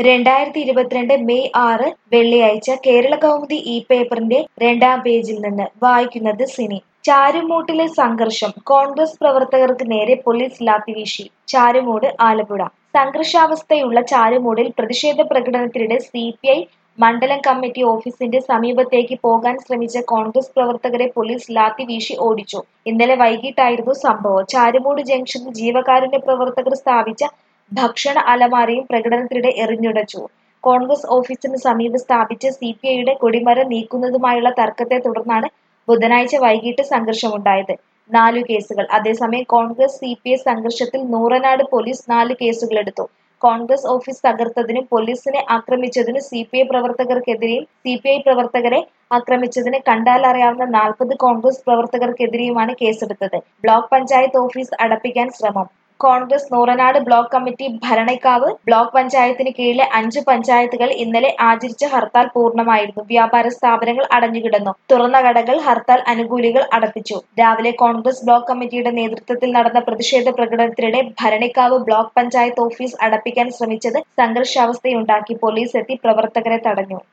രണ്ടായിരത്തി ഇരുപത്തിരണ്ട് മെയ് ആറ് വെള്ളിയാഴ്ച കേരള കൗമുദി ഇ പേപ്പറിന്റെ രണ്ടാം പേജിൽ നിന്ന് വായിക്കുന്നത് സിനി ചാരുമൂട്ടിലെ സംഘർഷം കോൺഗ്രസ് പ്രവർത്തകർക്ക് നേരെ പോലീസ് ലാത്തിവീശി ചാരുമൂട് ആലപ്പുഴ സംഘർഷാവസ്ഥയുള്ള ചാരുമൂടിൽ പ്രതിഷേധ പ്രകടനത്തിനിടെ സി പി ഐ മണ്ഡലം കമ്മിറ്റി ഓഫീസിന്റെ സമീപത്തേക്ക് പോകാൻ ശ്രമിച്ച കോൺഗ്രസ് പ്രവർത്തകരെ പോലീസ് ലാത്തി വീശി ഓടിച്ചു ഇന്നലെ വൈകിട്ടായിരുന്നു സംഭവം ചാരുമൂട് ജംഗ്ഷനിൽ ജീവകാരുണ്യ പ്രവർത്തകർ സ്ഥാപിച്ച ഭക്ഷണ അലമാരയും പ്രകടനത്തിനിടെ എറിഞ്ഞുടച്ചു കോൺഗ്രസ് ഓഫീസിന് സമീപം സ്ഥാപിച്ച സി പി ഐയുടെ കൊടിമരം നീക്കുന്നതുമായുള്ള തർക്കത്തെ തുടർന്നാണ് ബുധനാഴ്ച വൈകിട്ട് സംഘർഷമുണ്ടായത് നാലു കേസുകൾ അതേസമയം കോൺഗ്രസ് സി പി ഐ സംഘർഷത്തിൽ നൂറനാട് പോലീസ് നാല് കേസുകളെടുത്തു കോൺഗ്രസ് ഓഫീസ് തകർത്തതിനും പോലീസിനെ ആക്രമിച്ചതിനും സി പി ഐ പ്രവർത്തകർക്കെതിരെയും സി പി ഐ പ്രവർത്തകരെ ആക്രമിച്ചതിന് കണ്ടാലറിയാവുന്ന നാൽപ്പത് കോൺഗ്രസ് പ്രവർത്തകർക്കെതിരെയുമാണ് കേസെടുത്തത് ബ്ലോക്ക് പഞ്ചായത്ത് ഓഫീസ് അടപ്പിക്കാൻ ശ്രമം Congress Nooranad block committee Bharanikkavu block പഞ്ചായത്തിന് കീഴിലെ അഞ്ച് പഞ്ചായത്തുകൾ ഇന്നലെ ആചരിച്ച ഹർത്താൽ പൂർണ്ണമായിരുന്നു വ്യാപാര സ്ഥാപനങ്ങൾ അടഞ്ഞുകിടന്നു തുറന്ന കടകൾ ഹർത്താൽ അനുകൂലികൾ അടപ്പിച്ചു രാവിലെ കോൺഗ്രസ് ബ്ലോക്ക് കമ്മിറ്റിയുടെ നേതൃത്വത്തിൽ നടന്ന പ്രതിഷേധ പ്രകടനത്തിനിടെ ഭരണിക്കാവ് ബ്ലോക്ക് പഞ്ചായത്ത് ഓഫീസ് അടപ്പിക്കാൻ ശ്രമിച്ചത് സംഘർഷാവസ്ഥയുണ്ടാക്കി പോലീസ് എത്തി പ്രവർത്തകരെ തടഞ്ഞു